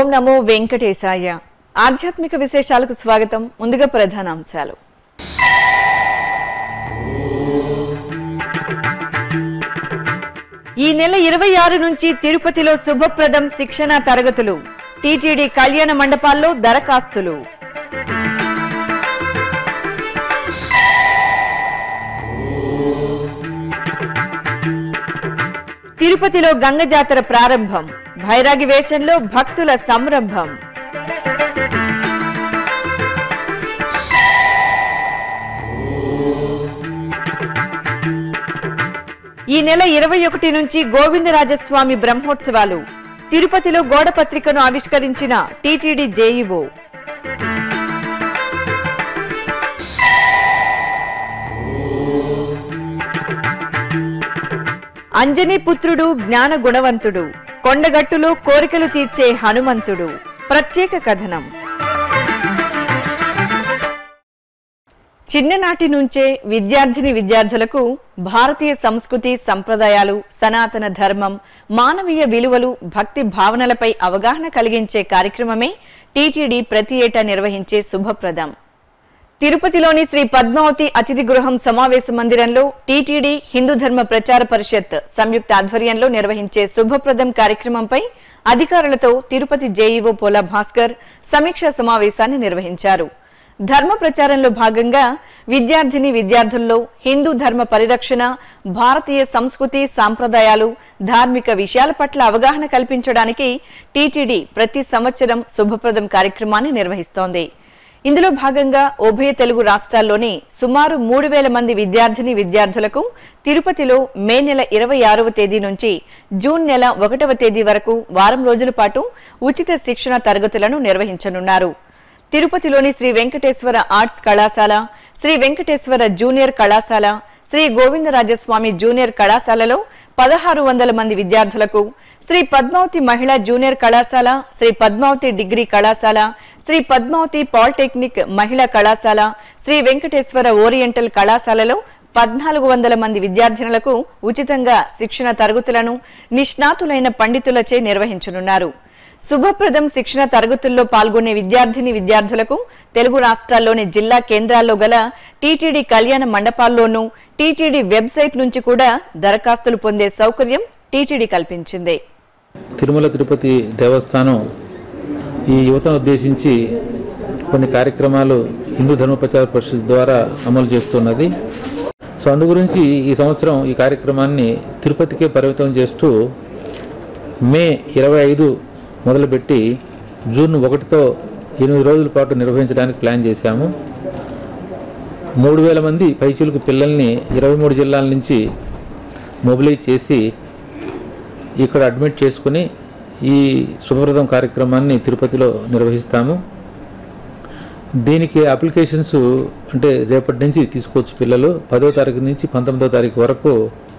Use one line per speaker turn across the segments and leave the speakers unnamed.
నమో వెంకటేశాయ ఆధ్యాత్మిక విశేషాలకు స్వాగతం ముందుగా ప్రధానాంశాలు ఈ నెల ఇరవై ఆరు నుంచి తిరుపతిలో శుభప్రదం శిక్షణ తరగతులు టీటీడీ కళ్యాణ మండపాల్లో దరఖాస్తులు తిరుపతిలో గంగ జాతర ప్రారంభం భైరాగి వేషంలో భక్తుల సంరంభం ఈ నెల ఇరవై ఒకటి నుంచి గోవిందరాజస్వామి బ్రహ్మోత్సవాలు తిరుపతిలో గోడ పత్రికను ఆవిష్కరించిన టీటీడీ జేఈఓ అంజనీ పుత్రుడు జ్ఞాన గుణవంతుడు కొండగట్టులో కోరికలు తీర్చే హనుమంతుడు ప్రత్యేక కథనం చిన్ననాటి నుంచే విద్యార్థిని విద్యార్థులకు భారతీయ సంస్కృతి సంప్రదాయాలు సనాతన ధర్మం మానవీయ విలువలు భక్తి భావనలపై అవగాహన కలిగించే కార్యక్రమమే టీటీడీ ప్రతి ఏటా నిర్వహించే శుభప్రదం తిరుపతిలోని శ్రీ పద్మావతి అతిథి గృహం సమావేశ మందిరంలో టీటీడీ హిందూ ధర్మ ప్రచార పరిషత్ సంయుక్త ఆధ్వర్యంలో నిర్వహించే శుభప్రదం కార్యక్రమంపై అధికారులతో తిరుపతి జేఈఓ పోలా భాస్కర్ సమీక్షా సమావేశాన్ని నిర్వహించారు ధర్మ ప్రచారంలో భాగంగా విద్యార్థిని విద్యార్థుల్లో హిందూ ధర్మ పరిరక్షణ భారతీయ సంస్కృతి సాంప్రదాయాలు ధార్మిక విషయాల పట్ల అవగాహన కల్పించడానికి టీటీడీ ప్రతి సంవత్సరం శుభప్రదం కార్యక్రమాన్ని నిర్వహిస్తోంది ఇందులో భాగంగా ఉభయ తెలుగు రాష్ట్రాల్లోని సుమారు మూడు వేల మంది విద్యార్థిని విద్యార్థులకు తిరుపతిలో మే నెల ఇరవై ఆరవ తేదీ నుంచి జూన్ నెల ఒకటవ తేదీ వరకు వారం రోజుల పాటు ఉచిత శిక్షణ తరగతులను నిర్వహించనున్నారు తిరుపతిలోని శ్రీ వెంకటేశ్వర ఆర్ట్స్ కళాశాల శ్రీ వెంకటేశ్వర జూనియర్ కళాశాల శ్రీ గోవిందరాజస్వామి జూనియర్ కళాశాలలో పదహారు వందల మంది విద్యార్థులకు శ్రీ పద్మావతి మహిళా జూనియర్ కళాశాల శ్రీ పద్మావతి డిగ్రీ కళాశాల శ్రీ పద్మావతి పాలిటెక్నిక్ మహిళా కళాశాల శ్రీ వెంకటేశ్వర ఓరియంటల్ కళాశాలలో పద్నాలుగు వందల మంది విద్యార్థినులకు ఉచితంగా శిక్షణ తరగతులను నిష్ణాతులైన పండితులచే నిర్వహించనున్నారు శుభప్రదం శిక్షణ తరగతుల్లో పాల్గొనే విద్యార్థిని విద్యార్థులకు తెలుగు రాష్ట్రాల్లోని జిల్లా కేంద్రాల్లో గల టీటీడీ కళ్యాణ మండపాల్లోనూ టీటీడీ వెబ్సైట్ నుంచి కూడా దరఖాస్తులు పొందే సౌకర్యం టీటీడీ కల్పించింది
తిరుమల తిరుపతి దేవస్థానం ఈ యువతను ఉద్దేశించి కొన్ని కార్యక్రమాలు హిందూ ధర్మ ప్రచార పరిషత్ ద్వారా అమలు చేస్తున్నది సో అందు గురించి ఈ సంవత్సరం ఈ కార్యక్రమాన్ని తిరుపతికే పరిమితం చేస్తూ మే ఇరవై ఐదు మొదలుపెట్టి జూన్ ఒకటితో ఎనిమిది రోజుల పాటు నిర్వహించడానికి ప్లాన్ చేశాము మూడు వేల మంది పైచీలకు పిల్లల్ని ఇరవై మూడు జిల్లాల నుంచి మొబిలైజ్ చేసి ఇక్కడ అడ్మిట్ చేసుకుని ఈ శుభప్రదం కార్యక్రమాన్ని తిరుపతిలో నిర్వహిస్తాము దీనికి అప్లికేషన్స్ అంటే రేపటి నుంచి తీసుకోవచ్చు పిల్లలు పదో తారీఖు నుంచి పంతొమ్మిదో తారీఖు వరకు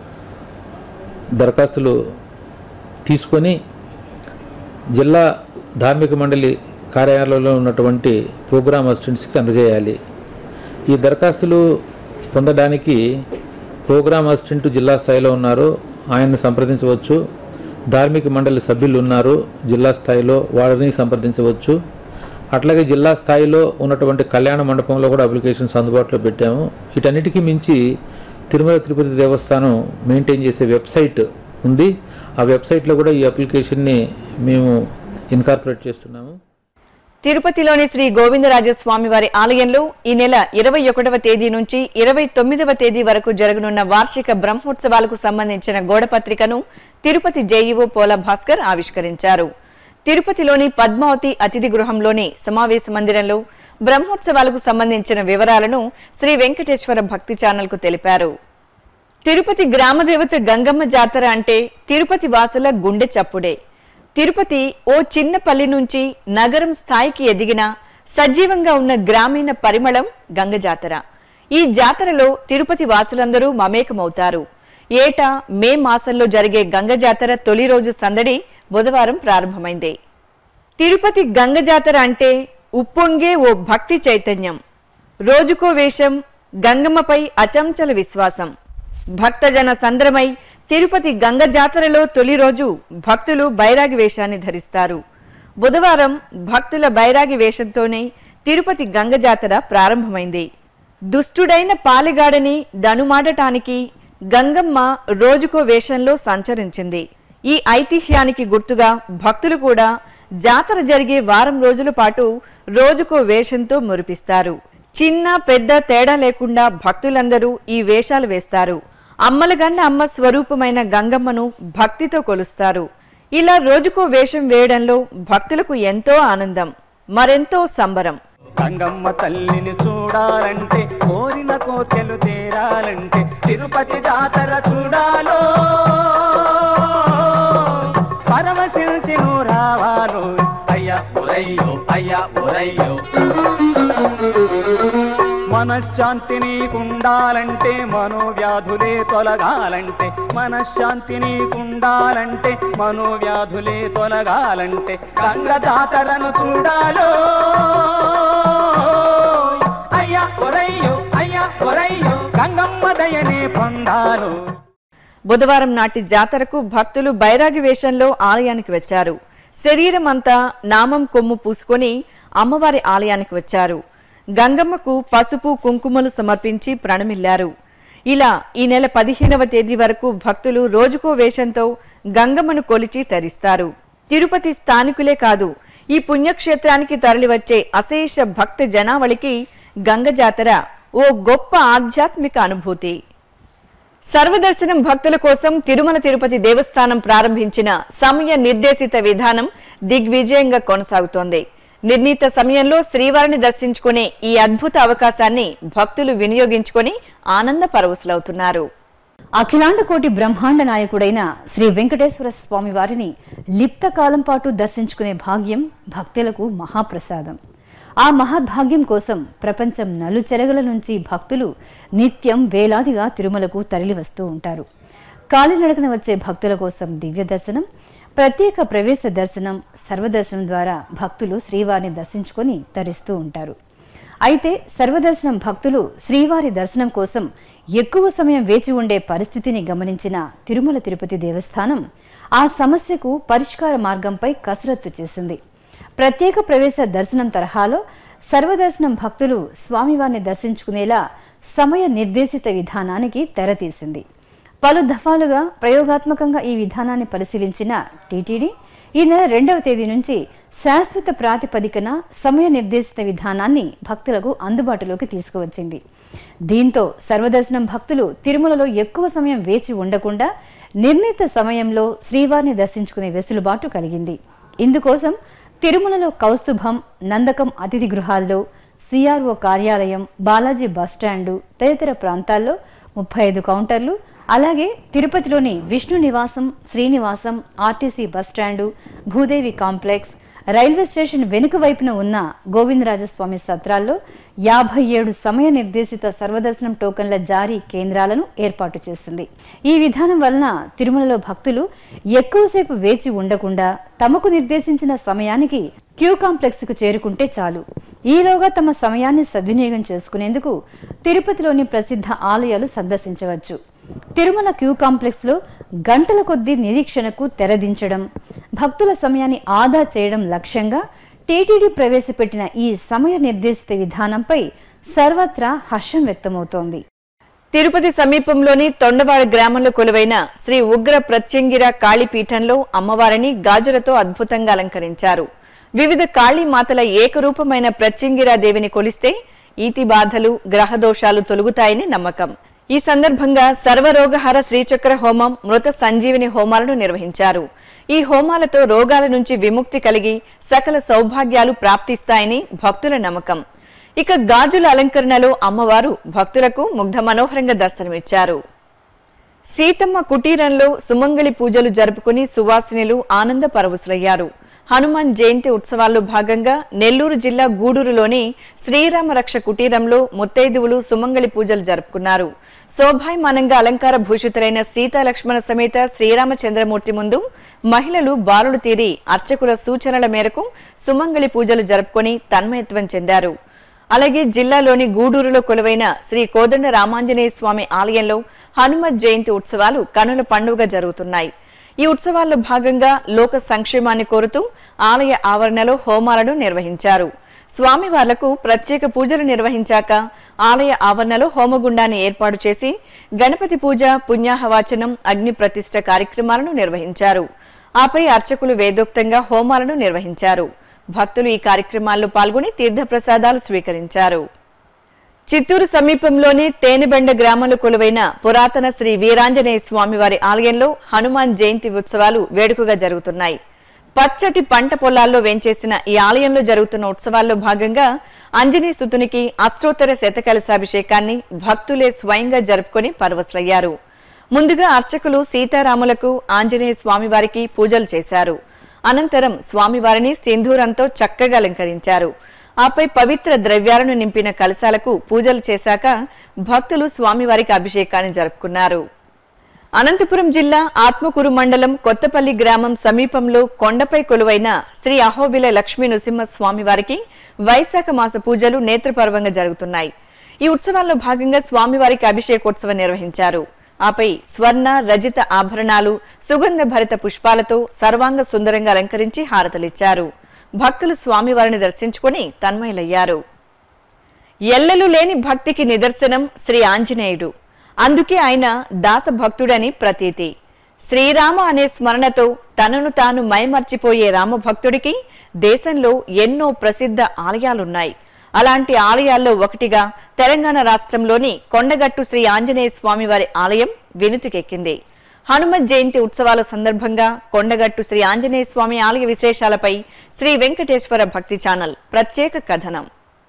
దరఖాస్తులు తీసుకొని జిల్లా ధార్మిక మండలి కార్యాలయంలో ఉన్నటువంటి ప్రోగ్రామ్ అసిస్టెంట్స్కి అందజేయాలి ఈ దరఖాస్తులు పొందడానికి ప్రోగ్రామ్ అసిస్టెంట్ జిల్లా స్థాయిలో ఉన్నారు ఆయన్ని సంప్రదించవచ్చు ధార్మిక మండలి సభ్యులు ఉన్నారు జిల్లా స్థాయిలో వారిని సంప్రదించవచ్చు అట్లాగే జిల్లా స్థాయిలో ఉన్నటువంటి కళ్యాణ మండపంలో కూడా అప్లికేషన్స్ అందుబాటులో పెట్టాము వీటన్నిటికీ మించి తిరుమల తిరుపతి దేవస్థానం మెయింటైన్ చేసే వెబ్సైట్ ఉంది ఆ వెబ్సైట్లో కూడా ఈ అప్లికేషన్ని మేము ఇన్కార్పొరేట్ చేస్తున్నాము
తిరుపతిలోని శ్రీ గోవిందరాజస్వామి వారి ఆలయంలో ఈ నెల ఇరవై ఒకటవ తేదీ నుంచి ఇరవై తొమ్మిదవ తేదీ వరకు జరగనున్న వార్షిక బ్రహ్మోత్సవాలకు సంబంధించిన గోడపత్రికను తిరుపతి జేఈఓ పోల భాస్కర్ ఆవిష్కరించారు తిరుపతిలోని పద్మావతి అతిథి గృహంలోని సమావేశ మందిరంలో బ్రహ్మోత్సవాలకు సంబంధించిన వివరాలను శ్రీ వెంకటేశ్వర భక్తి ఛానల్కు తెలిపారు తిరుపతి గ్రామదేవత గంగమ్మ జాతర అంటే తిరుపతి వాసుల గుండె చప్పుడే తిరుపతి ఓ చిన్న పల్లి నుంచి నగరం స్థాయికి ఎదిగిన సజీవంగా ఉన్న గ్రామీణ పరిమళం గంగ జాతర ఈ జాతరలో తిరుపతి వాసులందరూ మమేకమవుతారు ఏటా మే మాసంలో జరిగే గంగ జాతర తొలి రోజు సందడి బుధవారం ప్రారంభమైంది తిరుపతి గంగ జాతర అంటే ఉప్పొంగే ఓ భక్తి చైతన్యం రోజుకో వేషం గంగమ్మపై అచంచల విశ్వాసం భక్తజన సంద్రమై తిరుపతి గంగ జాతరలో తొలి రోజు భక్తులు బైరాగి వేషాన్ని ధరిస్తారు బుధవారం భక్తుల బైరాగి వేషంతోనే తిరుపతి గంగ జాతర ప్రారంభమైంది దుష్టుడైన పాలిగాడని దనుమాడటానికి గంగమ్మ రోజుకో వేషంలో సంచరించింది ఈ ఐతిహ్యానికి గుర్తుగా భక్తులు కూడా జాతర జరిగే వారం రోజుల పాటు రోజుకో వేషంతో మురిపిస్తారు చిన్న పెద్ద తేడా లేకుండా భక్తులందరూ ఈ వేషాలు వేస్తారు అమ్మలగన్న అమ్మ స్వరూపమైన గంగమ్మను భక్తితో కొలుస్తారు ఇలా రోజుకో వేషం వేయడంలో భక్తులకు ఎంతో ఆనందం మరెంతో సంబరం
గంగమ్మ తల్లిని చూడాలంటే కోరిన కోర్కెలు తీరాలంటే తిరుపతి జాతర చూడాలో పరవశించి నువ్వు రావాలో అయ్యా ఒరయ్యో అయ్యా ఒరయ్యో మనశ్శాంతి నీకుండాలంటే మనోవ్యాధులే తొలగాలంటే మనశ్శాంతి నీకుండాలంటే మనోవ్యాధులే తొలగాలంటే గంగ జాతరను చూడాలో అయ్యా ఒరయ్యో అయ్యా ఒరయ్యో గంగమ్మ దయనే పొందాలో
బుధవారం నాటి జాతరకు భక్తులు బైరాగి వేషంలో ఆలయానికి వచ్చారు శరీరం అంతా నామం కొమ్ము పూసుకొని అమ్మవారి ఆలయానికి వచ్చారు గంగమ్మకు పసుపు కుంకుమలు సమర్పించి ప్రణమిల్లారు ఇలా ఈ నెల పదిహేనవ తేదీ వరకు భక్తులు రోజుకో వేషంతో గంగమ్మను కొలిచి తరిస్తారు తిరుపతి స్థానికులే కాదు ఈ పుణ్యక్షేత్రానికి తరలివచ్చే అశేష భక్త జనావళికి గంగ జాతర ఓ గొప్ప ఆధ్యాత్మిక అనుభూతి సర్వదర్శనం భక్తుల కోసం తిరుమల తిరుపతి దేవస్థానం ప్రారంభించిన సమయ నిర్దేశిత విధానం దిగ్విజయంగా కొనసాగుతోంది నిర్ణీత సమయంలో శ్రీవారిని దర్శించుకునే ఈ అద్భుత అవకాశాన్ని భక్తులు వినియోగించుకొని ఆనంద పరవశులవుతున్నారు
అఖిలాండ కోటి బ్రహ్మాండ నాయకుడైన శ్రీ వెంకటేశ్వర స్వామి వారిని లిప్త కాలం పాటు దర్శించుకునే భాగ్యం భక్తులకు మహాప్రసాదం ఆ మహద్భాగ్యం కోసం ప్రపంచం నలుచెరగల నుంచి భక్తులు నిత్యం వేలాదిగా తిరుమలకు తరలివస్తూ ఉంటారు కాలినడకన వచ్చే భక్తుల కోసం దివ్య దర్శనం ప్రత్యేక ప్రవేశ దర్శనం సర్వదర్శనం ద్వారా భక్తులు శ్రీవారిని దర్శించుకొని తరిస్తూ ఉంటారు అయితే సర్వదర్శనం భక్తులు శ్రీవారి దర్శనం కోసం ఎక్కువ సమయం వేచి ఉండే పరిస్థితిని గమనించిన తిరుమల తిరుపతి దేవస్థానం ఆ సమస్యకు పరిష్కార మార్గంపై కసరత్తు చేసింది ప్రత్యేక ప్రవేశ దర్శనం తరహాలో సర్వదర్శనం భక్తులు స్వామివారిని దర్శించుకునేలా సమయ నిర్దేశిత విధానానికి తెరతీసింది పలు దఫాలుగా ప్రయోగాత్మకంగా ఈ విధానాన్ని పరిశీలించిన టీటీడీ ఈ నెల రెండవ తేదీ నుంచి శాశ్వత ప్రాతిపదికన సమయ నిర్దేశిత విధానాన్ని భక్తులకు అందుబాటులోకి తీసుకువచ్చింది దీంతో సర్వదర్శనం భక్తులు తిరుమలలో ఎక్కువ సమయం వేచి ఉండకుండా నిర్ణీత సమయంలో శ్రీవారిని దర్శించుకునే వెసులుబాటు కలిగింది ఇందుకోసం తిరుమలలో కౌస్తుభం నందకం అతిథి గృహాల్లో సిఆర్ఓ కార్యాలయం బాలాజీ బస్టాండు తదితర ప్రాంతాల్లో ముప్పై ఐదు కౌంటర్లు అలాగే తిరుపతిలోని Vishnu Nivasam Srinivasam RTC bus stand Bhudevi complex railway station వెనుక వైపున ఉన్న గోవిందరాజస్వామి సత్రాల్లో యాభై ఏడు సమయ నిర్దేశిత సర్వదర్శనం టోకన్ల జారీ కేంద్రాలను ఏర్పాటు చేసింది ఈ విధానం వలన తిరుమలలో భక్తులు ఎక్కువసేపు వేచి ఉండకుండా తమకు నిర్దేశించిన సమయానికి క్యూ కాంప్లెక్స్ కు చేరుకుంటే చాలు ఈలోగా తమ సమయాన్ని సద్వినియోగం చేసుకునేందుకు తిరుపతిలోని ప్రసిద్ధ ఆలయాలు సందర్శించవచ్చు తిరుమల క్యూ కాంప్లెక్స్ లో గంటల కొద్దీ నిరీక్షణకు తెరదించడం భక్తుల సమయాన్ని ఆదా చేయడం లక్ష్యంగా టీటీడీ ప్రవేశపెట్టిన ఈ సమయ నిర్దేశిత విధానంపై సర్వత్రా హర్షం వ్యక్తమవుతోంది
తిరుపతి సమీపంలోని తొండవాడ గ్రామంలో కొలువైన శ్రీ ఉగ్ర ప్రత్యంగిర కాళీపీఠంలో అమ్మవారిని గాజులతో అద్భుతంగా అలంకరించారు వివిధ కాళీమాతల ఏకరూపమైన ప్రత్యంగిరా దేవిని కొలిస్తే ఈతి బాధలు గ్రహదోషాలు తొలగుతాయని నమ్మకం ఈ సందర్భంగా సర్వరోగహర శ్రీచక్ర హోమం మృత సంజీవిని హోమాలను నిర్వహించారు ఈ హోమాలతో రోగాల నుంచి విముక్తి కలిగి సకల సౌభాగ్యాలు ప్రాప్తిస్తాయని భక్తుల నమ్మకం ఇక గాజుల అలంకరణలో అమ్మవారు భక్తులకు ముగ్ధ మనోహరంగా దర్శనమిచ్చారు సీతమ్మ కుటీరంలో సుమంగళి పూజలు జరుపుకుని సువాసినులు ఆనంద పరవశులయ్యారు హనుమాన్ జయంతి ఉత్సవాల్లో భాగంగా నెల్లూరు జిల్లా గూడూరులోని శ్రీరామ రక్ష కుటీరంలో ముత్తైదువులు సుమంగళి పూజలు జరుపుకున్నారు శోభాయమానంగా అలంకార భూషితులైన సీతాలక్ష్మణ సమేత శ్రీరామచంద్రమూర్తి ముందు మహిళలు బారులు తీరి అర్చకుల సూచనల మేరకు సుమంగళి పూజలు జరుపుకొని తన్మయత్వం చెందారు అలాగే జిల్లాలోని గూడూరులో కొలువైన శ్రీ కోదండ రామాంజనేయ స్వామి ఆలయంలో హనుమత్ జయంతి ఉత్సవాలు కనుల పండుగ జరుగుతున్నాయి ఈ ఉత్సవాల్లో భాగంగా లోక సంక్షేమాన్ని కోరుతూ ఆలయ ఆవరణలో హోమాలను నిర్వహించారు స్వామివార్లకు ప్రత్యేక పూజలు నిర్వహించాక ఆలయ ఆవరణలో హోమగుండాన్ని ఏర్పాటు చేసి గణపతి పూజ పుణ్యాహవాచనం అగ్ని ప్రతిష్ఠ కార్యక్రమాలను నిర్వహించారు ఆపై అర్చకులు వేదోక్తంగా హోమాలను నిర్వహించారు భక్తులు ఈ కార్యక్రమాల్లో పాల్గొని తీర్థప్రసాదాలు స్వీకరించారు చిత్తూరు సమీపంలోని తేనెబండ గ్రామంలో కొలువైన పురాతన శ్రీ వీరాంజనేయ స్వామివారి ఆలయంలో హనుమాన్ జయంతి ఉత్సవాలు వేడుకగా జరుగుతున్నాయి పచ్చటి పంట పొలాల్లో వేంచేసిన ఈ ఆలయంలో జరుగుతున్న ఉత్సవాల్లో భాగంగా అంజనీ సుతునికి అష్టోత్తర శతకలశాభిషేకాన్ని భక్తులే స్వయంగా జరుపుకొని పరవశులయ్యారు ముందుగా అర్చకులు సీతారాములకు ఆంజనేయ స్వామివారికి పూజలు చేశారు అనంతరం స్వామివారిని సింధూరంతో చక్కగా అలంకరించారు ఆపై పవిత్ర ద్రవ్యాలను నింపిన కలశాలకు పూజలు చేశాక భక్తులు స్వామివారికి అభిషేకాన్ని జరుపుకున్నారు అనంతపురం జిల్లా ఆత్మకూరు మండలం కొత్తపల్లి గ్రామం సమీపంలో కొండపై కొలువైన శ్రీ అహోబిల లక్ష్మీ నృసింహ స్వామివారికి వైశాఖ మాస పూజలు నేత్రపర్వంగా జరుగుతున్నాయి ఈ ఉత్సవాల్లో భాగంగా స్వామివారికి అభిషేకోత్సవం నిర్వహించారు ఆపై స్వర్ణ రజిత ఆభరణాలు సుగంధ భరిత పుష్పాలతో సర్వాంగ సుందరంగా అలంకరించి హారతలిచ్చారు భక్తులు స్వామివారిని దర్శించుకుని తన్మయులయ్యారు ఎల్లలు లేని భక్తికి నిదర్శనం శ్రీ ఆంజనేయుడు అందుకే ఆయన దాసభక్తుడని ప్రతీతి శ్రీరామ అనే స్మరణతో తనను తాను మైమర్చిపోయే రామభక్తుడికి దేశంలో ఎన్నో ప్రసిద్ధ ఆలయాలున్నాయి అలాంటి ఆలయాల్లో ఒకటిగా తెలంగాణ రాష్ట్రంలోని కొండగట్టు శ్రీ ఆంజనేయ స్వామివారి ఆలయం వినుతికెక్కింది హనుమత్ జయంతి ఉత్సవాల సందర్భంగా కొండగట్టు శ్రీ ఆంజనేయ స్వామి ఆలయ విశేషాలపై శ్రీ వెంకటేశ్వర భక్తి ఛానల్ ప్రత్యేక కథనం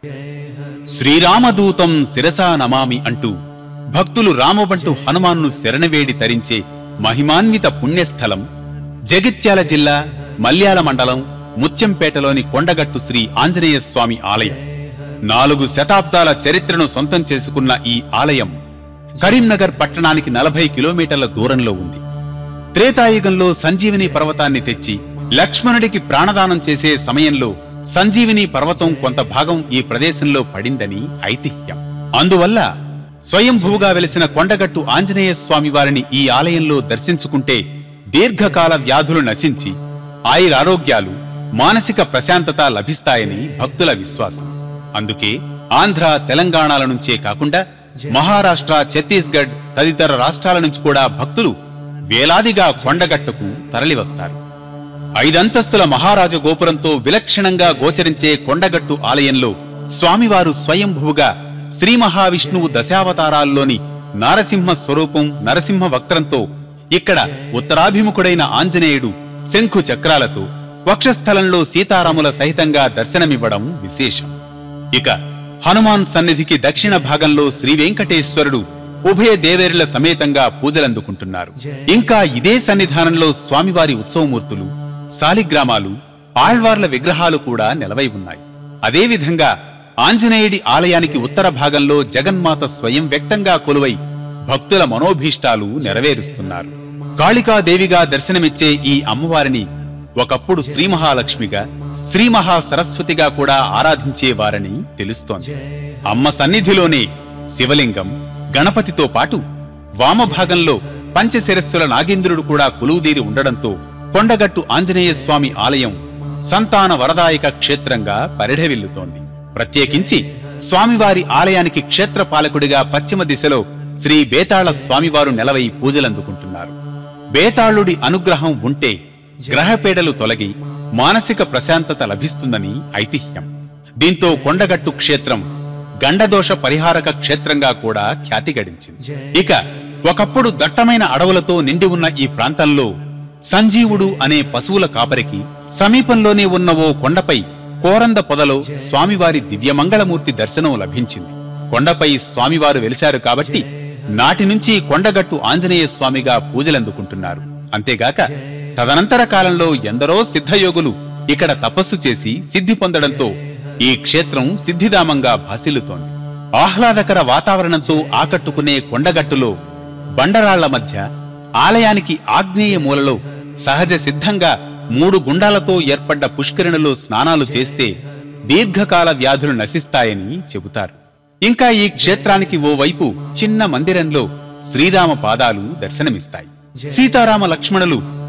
శ్రీరామదూతం శిరసా నమామి అంటూ భక్తులు రామబంటు హనుమాన్ను శరణవేడి తరించే మహిమాన్విత పుణ్యస్థలం జగిత్యాల జిల్లా మల్యాల మండలం ముత్యంపేటలోని కొండగట్టు శ్రీ ఆంజనేయ స్వామి ఆలయం నాలుగు శతాబ్దాల చరిత్రను సొంతం చేసుకున్న ఈ ఆలయం కరీంనగర్ పట్టణానికి నలభై కిలోమీటర్ల దూరంలో ఉంది త్రేతాయుగంలో సంజీవిని పర్వతాన్ని తెచ్చి లక్ష్మణుడికి ప్రాణదానం చేసే సమయంలో సంజీవిని పర్వతం కొంత భాగం ఈ ప్రదేశంలో పడిందని ఐతిహ్యం అందువల్ల స్వయంభువుగా వెలిసిన కొండగట్టు ఆంజనేయ స్వామి వారిని ఈ ఆలయంలో దర్శించుకుంటే దీర్ఘకాల వ్యాధులు నశించి ఆయురారోగ్యాలు మానసిక ప్రశాంతత లభిస్తాయని భక్తుల విశ్వాసం అందుకే ఆంధ్ర తెలంగాణల నుంచే కాకుండా మహారాష్ట్ర ఛత్తీస్గఢ్ తదితర రాష్ట్రాల నుంచి కూడా భక్తులు వేలాదిగా కొండగట్టుకు తరలివస్తారు ఐదంతస్తుల మహారాజ గోపురంతో విలక్షణంగా గోచరించే కొండగట్టు ఆలయంలో స్వామివారు స్వయంభువుగా శ్రీ మహావిష్ణువు దశావతారాల్లోని నారసింహ స్వరూపం నరసింహ వక్త్రంతో ఇక్కడ ఉత్తరాభిముఖుడైన ఆంజనేయుడు శంఖు చక్రాలతో వక్షస్థలంలో సీతారాముల సహితంగా దర్శనమివ్వడం విశేషం ఇక హనుమాన్ సన్నిధికి దక్షిణ భాగంలో శ్రీ వెంకటేశ్వరుడు ఉభయ దేవేరుల సమేతంగా పూజలందుకుంటున్నారు ఇంకా ఇదే సన్నిధానంలో స్వామివారి ఉత్సవమూర్తులు శాలిగ్రామాలు ఆళ్వార్ల విగ్రహాలు కూడా నిలవై ఉన్నాయి అదేవిధంగా ఆంజనేయుడి ఆలయానికి ఉత్తర భాగంలో జగన్మాత స్వయం వ్యక్తంగా కొలువై భక్తుల మనోభీష్టాలు నెరవేరుస్తున్నారు కాళికాదేవిగా దర్శనమిచ్చే ఈ అమ్మవారిని ఒకప్పుడు శ్రీ మహాలక్ష్మిగా శ్రీ మహా సరస్వతిగా కూడా ఆరాధించేవారని తెలుస్తోంది అమ్మ సన్నిధిలోనే శివలింగం గణపతితో పాటు వామభాగంలో పంచశిరస్సుల నాగేంద్రుడు కూడా కొలువుదీరి ఉండడంతో కొండగట్టు ఆంజనేయ స్వామి ఆలయం సంతాన వరదాయక క్షేత్రంగా పరిఢవిల్లుతోంది ప్రత్యేకించి స్వామివారి ఆలయానికి క్షేత్రపాలకుడిగా పశ్చిమ దిశలో శ్రీ బేతాళ స్వామివారు నెలవై పూజలందుకుంటున్నారు బేతాళుడి అనుగ్రహం ఉంటే గ్రహపీడలు తొలగి మానసిక ప్రశాంతత లభిస్తుందని ఐతిహ్యం దీంతో కొండగట్టు క్షేత్రం గండదోష పరిహారక క్షేత్రంగా కూడా ఖ్యాతి గడించింది ఇక ఒకప్పుడు దట్టమైన అడవులతో నిండి ఉన్న ఈ ప్రాంతంలో సంజీవుడు అనే పశువుల కాపరికి సమీపంలోనే ఉన్న ఓ కొండపై కోరంద పొదలో స్వామివారి దివ్యమంగళమూర్తి దర్శనం లభించింది కొండపై స్వామివారు వెలిశారు కాబట్టి నాటి నుంచి కొండగట్టు ఆంజనేయ స్వామిగా పూజలందుకుంటున్నారు అంతేగాక తదనంతర కాలంలో ఎందరో సిద్ధయోగులు ఇక్కడ తపస్సు చేసి సిద్ధి పొందడంతో ఈ క్షేత్రం సిద్ధిధామంగా భాసిల్లుతోంది ఆహ్లాదకర వాతావరణంతో ఆకట్టుకునే కొండగట్టులో బండరాళ్ల మధ్య ఆలయానికి ఆగ్నేయ మూలలో సహజ సిద్ధంగా మూడు గుండాలతో ఏర్పడ్డ పుష్కరిణిలో స్నానాలు చేస్తే దీర్ఘకాల వ్యాధులు నశిస్తాయని చెబుతారు ఇంకా ఈ క్షేత్రానికి ఓవైపు చిన్న మందిరంలో శ్రీరామ పాదాలు దర్శనమిస్తాయి సీతారామ లక్ష్మణులు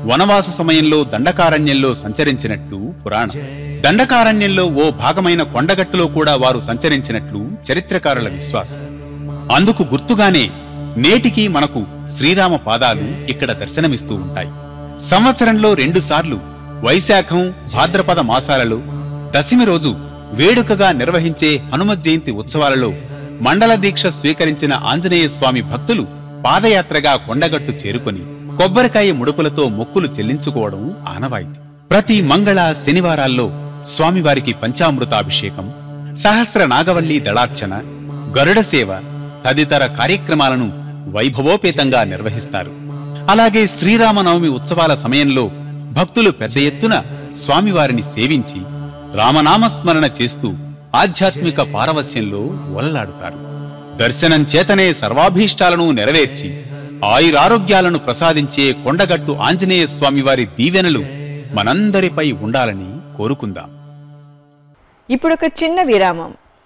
వనవాస సమయంలో దండకారణ్యంలో సంచరించినట్లు పురాణం దండకారణ్యంలో ఓ భాగమైన కొండగట్టులో కూడా వారు సంచరించినట్లు చరిత్రకారుల విశ్వాసం అందుకు గుర్తుగానే నేటికి మనకు శ్రీరామ పాదాలు ఇక్కడ దర్శనమిస్తూ ఉంటాయి సంవత్సరంలో రెండుసార్లు వైశాఖం భాద్రపద మాసాలలో దశమి రోజు వేడుకగా నిర్వహించే హనుమత్ జయంతి ఉత్సవాలలో మండల దీక్ష స్వీకరించిన ఆంజనేయ స్వామి భక్తులు పాదయాత్రగా కొండగట్టు చేరుకొని కొబ్బరికాయ ముడుపులతో మొక్కులు చెల్లించుకోవడం ఆనవాయితీ ప్రతి మంగళ శనివారాల్లో స్వామివారికి పంచామృతాభిషేకం సహస్ర నాగవల్లి దళార్చన గరుడ సేవ తదితర కార్యక్రమాలను వైభవోపేతంగా నిర్వహిస్తారు అలాగే శ్రీరామనవమి ఉత్సవాల సమయంలో భక్తులు పెద్ద ఎత్తున స్వామివారిని సేవించి రామనామస్మరణ చేస్తూ ఆధ్యాత్మిక పారవస్యంలో ఓలలాడుతారు దర్శనం చేతనే సర్వాభీష్టాలను నెరవేర్చి ఆయురారోగ్యాలను ప్రసాదించే కొండగట్టు ఆంజనేయ స్వామివారి దీవెనలు మనందరిపై ఉండాలని కోరుకుందాం
ఇప్పుడు ఒక చిన్న విరామం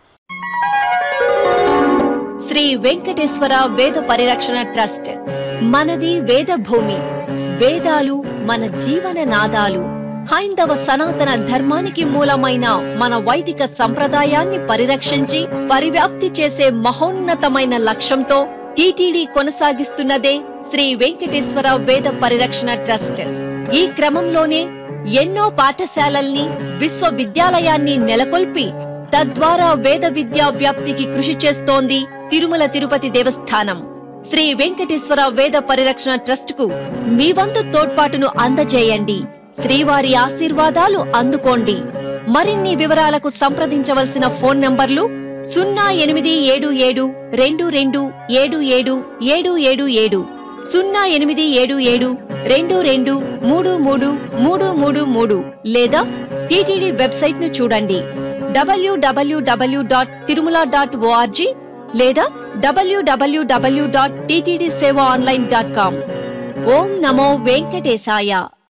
శ్రీ వెంకటేశ్వర వేద పరిరక్షణ ట్రస్ట్ మనది వేద భూమి వేదాలు మన జీవన నాదాలు హైందవ సనాతన ధర్మానికి మూలమైన మన వైదిక సంప్రదాయాన్ని పరిరక్షించి పరివ్యాప్తి చేసే మహోన్నతమైన లక్ష్యంతో టీటీడీ కొనసాగిస్తున్నదే శ్రీ వెంకటేశ్వర వేద పరిరక్షణ ట్రస్ట్ ఈ క్రమంలోనే ఎన్నో పాఠశాలల్ని విశ్వవిద్యాలయాన్ని నెలకొల్పి తద్వారా వేద విద్యా వ్యాప్తికి కృషి చేస్తోంది తిరుమల తిరుపతి దేవస్థానం శ్రీ వెంకటేశ్వర వేద పరిరక్షణ ట్రస్ట్ కు మీ వంతు తోడ్పాటును అందజేయండి శ్రీవారి ఆశీర్వాదాలు అందుకోండి మరిన్ని వివరాలకు సంప్రదించవలసిన ఫోన్ నంబర్లు సున్నా ఎనిమిది ఏడు ఏడు రెండు రెండు ఏడు ఏడు ఏడు ఏడు ఏడు సున్నా ఎనిమిది ఏడు ఏడు రెండు రెండు మూడు మూడు మూడు మూడు మూడు లేదా టీటీడీ వెబ్సైట్ ను చూడండి WWW dot Tirumala dot ORG లేదా WWW dot TTD Seva online dot com ఓం నమో వెంకటేశాయ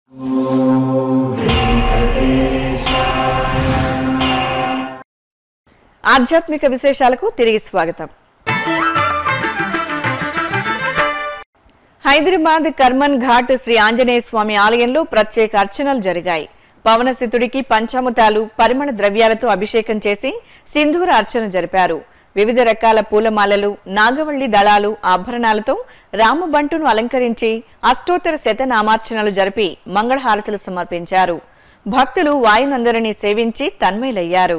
ఆధ్యాత్మిక విశేషాలకు తిరిగి స్వాగతం హైదరాబాద్ కర్మన్ ఘాట్ శ్రీ ఆంజనేయ స్వామి ఆలయంలో ప్రత్యేక అర్చనలు జరిగాయి పవనసితుడికి పంచామృతాలు పరిమళ ద్రవ్యాలతో అభిషేకం చేసి సింధూర అర్చన జరిపారు వివిధ రకాల పూలమాలలు నాగవల్లి దళాలు ఆభరణాలతో రామబంటును అలంకరించి అష్టోత్తర శతనామార్చనలు జరిపి మంగళహారతులు సమర్పించారు భక్తులు వాయునందరిని సేవించి తన్మయులయ్యారు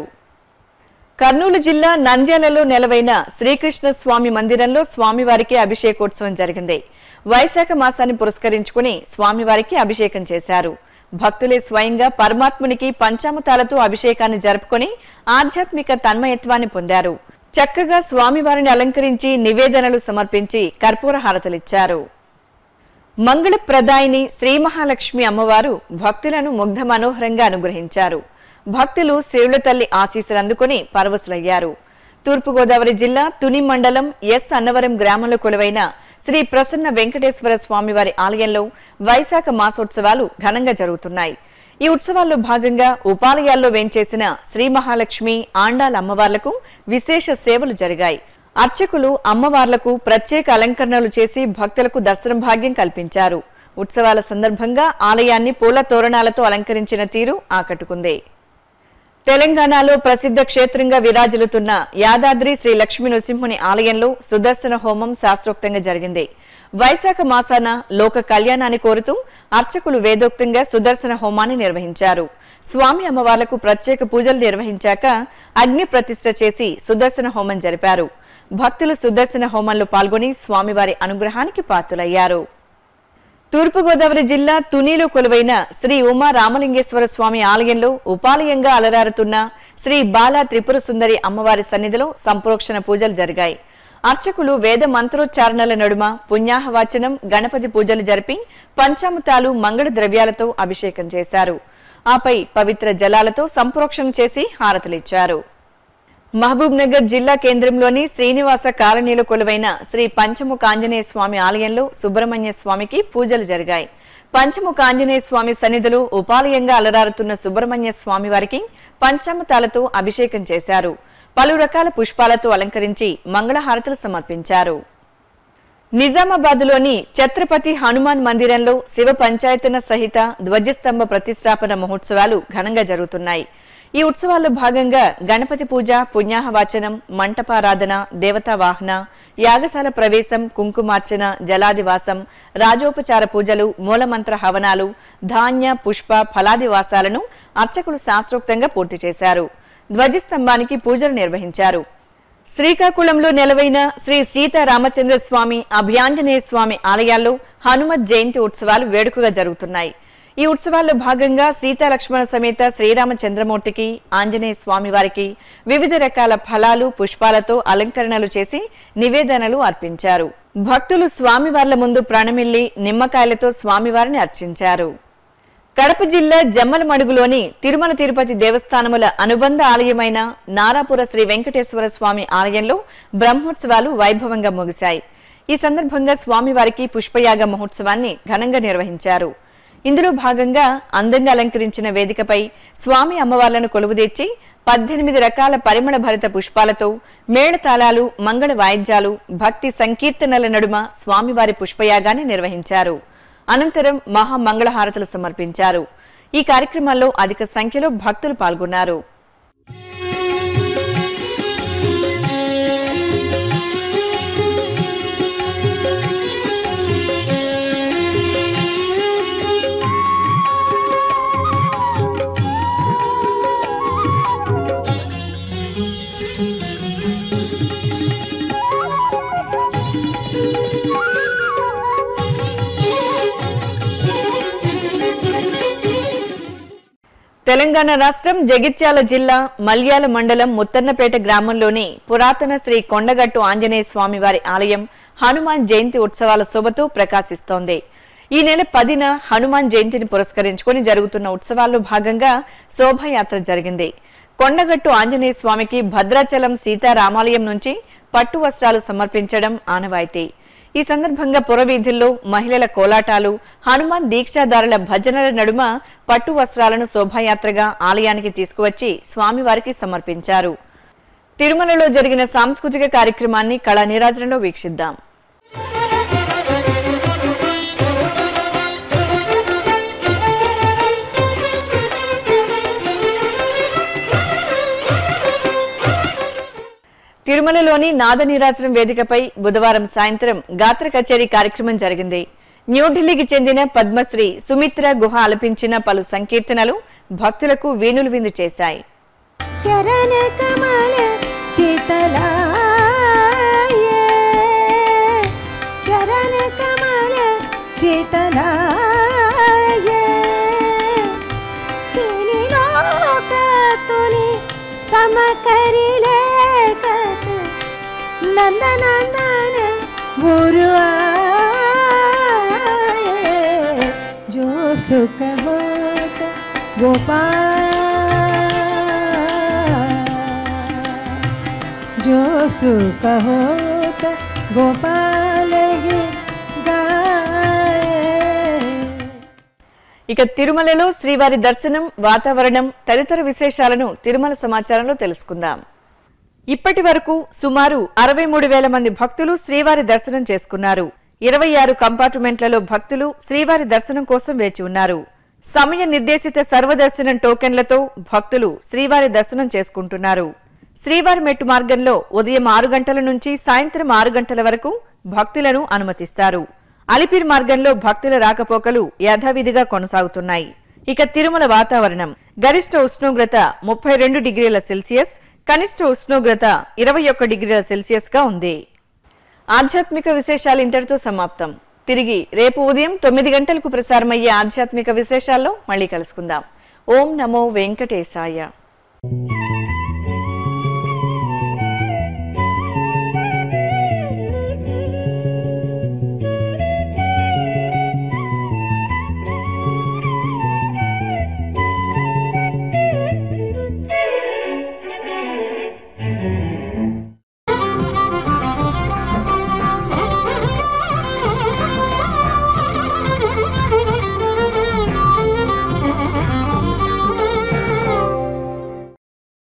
కర్నూలు జిల్లా నంద్యాలలో నెలవైన శ్రీకృష్ణ స్వామి మందిరంలో స్వామివారికి అభిషేకోత్సవం జరిగింది వైశాఖ మాసాన్ని పురస్కరించుకుని స్వామివారికి అభిషేకం చేశారు భక్తులే స్వయంగా పరమాత్మునికి పంచామృతాలతో అభిషేకాన్ని జరుపుకొని ఆధ్యాత్మిక తన్మయత్వాన్ని పొందారు చక్కగా స్వామివారిని అలంకరించి నివేదనలు సమర్పించి కర్పూర హారతలిచ్చారు మంగళప్రదాయిని శ్రీ మహాలక్ష్మి అమ్మవారు భక్తులను ముగ్ధ మనోహరంగా అనుగ్రహించారు భక్తులు శివుల తల్లి ఆశీస్సులు అందుకుని పరవశులయ్యారు తూర్పుగోదావరి జిల్లా తుని మండలం ఎస్ అన్నవరం గ్రామంలో కొలువైన శ్రీ ప్రసన్న వెంకటేశ్వర స్వామివారి ఆలయంలో వైశాఖ మాసోత్సవాలు ఘనంగా జరుగుతున్నాయి ఈ ఉత్సవాల్లో భాగంగా ఉపాలయాల్లో వేంచేసిన శ్రీ మహాలక్ష్మి ఆండాల అమ్మవార్లకు విశేష సేవలు జరిగాయి అర్చకులు అమ్మవార్లకు ప్రత్యేక అలంకరణలు చేసి భక్తులకు దర్శనం భాగ్యం కల్పించారు ఉత్సవాల సందర్భంగా ఆలయాన్ని పూల తోరణాలతో అలంకరించిన తీరు ఆకట్టుకుంది తెలంగాణలో ప్రసిద్ధ క్షేత్రంగా విరాజిల్లుతున్న యాదాద్రి శ్రీ లక్ష్మీ నృసింహుని ఆలయంలో సుదర్శన హోమం శాస్త్రోక్తంగా జరిగింది వైశాఖ మాసాన లోక కళ్యాణాన్ని కోరుతూ అర్చకులు వేదోక్తంగా సుదర్శన హోమాన్ని నిర్వహించారు స్వామి అమ్మవార్లకు ప్రత్యేక పూజలు నిర్వహించాక అగ్ని ప్రతిష్ఠ చేసి సుదర్శన హోమం జరిపారు భక్తులు సుదర్శన హోమంలో పాల్గొని స్వామివారి అనుగ్రహానికి పాత్రులయ్యారు తూర్పుగోదావరి జిల్లా తునిలో కొలువైన శ్రీ ఉమా రామలింగేశ్వర స్వామి ఆలయంలో ఉపాలయంగా అలరారుతున్న శ్రీ బాలా త్రిపుర సుందరి అమ్మవారి సన్నిధిలో సంప్రోక్షణ పూజలు జరిగాయి అర్చకులు వేద మంత్రోచ్చారణల నడుమ పుణ్యాహవాచనం గణపతి పూజలు జరిపి పంచామృతాలు మంగళ ద్రవ్యాలతో అభిషేకం చేశారు ఆపై పవిత్ర జలాలతో సంప్రోక్షణ చేసి హారతలిచ్చారు మహబూబ్ నగర్ జిల్లా కేంద్రంలోని శ్రీనివాస కాలనీలో కొలువైన శ్రీ పంచముఖ ఆంజనేయ స్వామి ఆలయంలో సుబ్రహ్మణ్య స్వామికి పూజలు జరిగాయి పంచముఖ ఆంజనేయ స్వామి సన్నిధిలో ఉపాలయంగా అలరారుతున్న సుబ్రహ్మణ్య స్వామి వారికి పంచామృతాలతో అభిషేకం చేశారు పలు రకాల పుష్పాలతో అలంకరించి మంగళహారతులు సమర్పించారు నిజామాబాద్లోని ఛత్రపతి హనుమాన్ మందిరంలో శివ పంచాయతన సహిత ధ్వజస్తంభ ప్రతిష్టాపన మహోత్సవాలు ఘనంగా జరుగుతున్నాయి ఈ ఉత్సవాల్లో భాగంగా గణపతి పూజ పుణ్యాహవాచనం మంటపారాధన దేవతా వాహన యాగశాల ప్రవేశం కుంకుమార్చన జలాదివాసం రాజోపచార పూజలు మూలమంత్ర హవనాలు ధాన్య పుష్ప ఫలాదివాసాలను అర్చకులు శాస్త్రోక్తంగా పూర్తి చేశారు ధ్వజస్తంభానికి పూజలు నిర్వహించారు శ్రీకాకుళంలో నెలవైన శ్రీ సీతారామచంద్ర స్వామి అభయాంజనేయ స్వామి ఆలయాల్లో హనుమత్ జయంతి ఉత్సవాలు వేడుకగా జరుగుతున్నాయి ఈ ఉత్సవాల్లో భాగంగా సీతాలక్ష్మణ సమేత శ్రీరామచంద్రమూర్తికి ఆంజనేయ స్వామి వారికి వివిధ రకాల ఫలాలు పుష్పాలతో అలంకరణలు చేసి నివేదనలు అర్పించారు భక్తులు స్వామివార్ల ముందు ప్రణమిల్లి నిమ్మకాయలతో స్వామివారిని అర్చించారు కడప జిల్లా జమ్మలమడుగులోని తిరుమల తిరుపతి దేవస్థానముల అనుబంధ ఆలయమైన నారాపుర శ్రీ వెంకటేశ్వర స్వామి ఆలయంలో బ్రహ్మోత్సవాలు వైభవంగా ముగిశాయి ఈ సందర్భంగా స్వామివారికి పుష్పయాగ మహోత్సవాన్ని ఘనంగా నిర్వహించారు ఇందులో భాగంగా అందంగా అలంకరించిన వేదికపై స్వామి అమ్మవార్లను కొలువుదీర్చి పద్దెనిమిది రకాల పరిమళ భరిత పుష్పాలతో మేళతాళాలు మంగళ వాయిద్యాలు భక్తి సంకీర్తనల నడుమ స్వామివారి పుష్పయాగాన్ని నిర్వహించారు అనంతరం మహామంగళహారతులు సమర్పించారు ఈ కార్యక్రమాల్లో అధిక సంఖ్యలో భక్తులు పాల్గొన్నారు తెలంగాణ రాష్ట్రం జగిత్యాల జిల్లా మల్యాల మండలం ముత్తన్నపేట గ్రామంలోని పురాతన శ్రీ కొండగట్టు ఆంజనేయ స్వామి వారి ఆలయం హనుమాన్ జయంతి ఉత్సవాల శోభతో ప్రకాశిస్తోంది ఈ నెల పదిన హనుమాన్ జయంతిని పురస్కరించుకొని జరుగుతున్న ఉత్సవాల్లో భాగంగా శోభాయాత్ర జరిగింది కొండగట్టు ఆంజనేయ స్వామికి భద్రాచలం సీతారామాలయం నుంచి పట్టు వస్త్రాలు సమర్పించడం ఆనవాయితీ ఈ సందర్భంగా పురవీధుల్లో మహిళల కోలాటాలు హనుమాన్ దీక్షాదారుల భజనల నడుమ పట్టు వస్త్రాలను శోభాయాత్రగా ఆలయానికి తీసుకువచ్చి స్వామివారికి సమర్పించారు తిరుమలలో జరిగిన సాంస్కృతిక కార్యక్రమాన్ని కళా నీరాజనంలో వీక్షిద్దాం తిరుమలలోని నాద నీరాజనం వేదికపై బుధవారం సాయంత్రం గాత్ర కచేరీ కార్యక్రమం జరిగింది న్యూఢిల్లీకి చెందిన పద్మశ్రీ సుమిత్ర గుహ ఆలపించిన పలు సంకీర్తనలు భక్తులకు వీణులు విందు చేశాయి
చరణ కమల చితలాయ చరణ కమల చితలాయ తిని లోకతుని సమకరిలే కథ నందనందన గురు आए जो सुख होता गोपाल जो सुख होता गोपाल ही गाए
ఇక తిరుమలలో శ్రీవారి దర్శనం వాతావరణం తదితర విశేషాలను తిరుమల సమాచారంలో తెలుసుకుందాం ఇప్పటి వరకు సుమారు అరవై మూడు వేల మంది భక్తులు శ్రీవారి దర్శనం చేసుకున్నారు ఇరవై ఆరు కంపార్ట్మెంట్లలో భక్తులు శ్రీవారి దర్శనం కోసం వేచి ఉన్నారు సమయ నిర్దేశిత సర్వదర్శనం టోకెన్లతో భక్తులు శ్రీవారి దర్శనం చేసుకుంటున్నారు శ్రీవారి మెట్టు మార్గంలో ఉదయం ఆరు గంటల నుంచి సాయంత్రం ఆరు గంటల వరకు భక్తులను అనుమతిస్తారు అలిపిరి మార్గంలో భక్తుల రాకపోకలు యథావిధిగా కొనసాగుతున్నాయి ఇక తిరుమల వాతావరణం గరిష్ట ఉష్ణోగ్రత ముప్పై రెండు డిగ్రీల సెల్సియస్ కనిష్ట ఉష్ణోగ్రత ఇరవై ఒక్క డిగ్రీల సెల్సియస్ గా ఉంది ఆధ్యాత్మిక విశేషాలు ఇంతటితో సమాప్తం తిరిగి రేపు ఉదయం తొమ్మిది గంటలకు ప్రసారమయ్యే ఆధ్యాత్మిక విశేషాల్లో మళ్ళీ కలుసుకుందాం ఓం నమో వెంకటేశాయ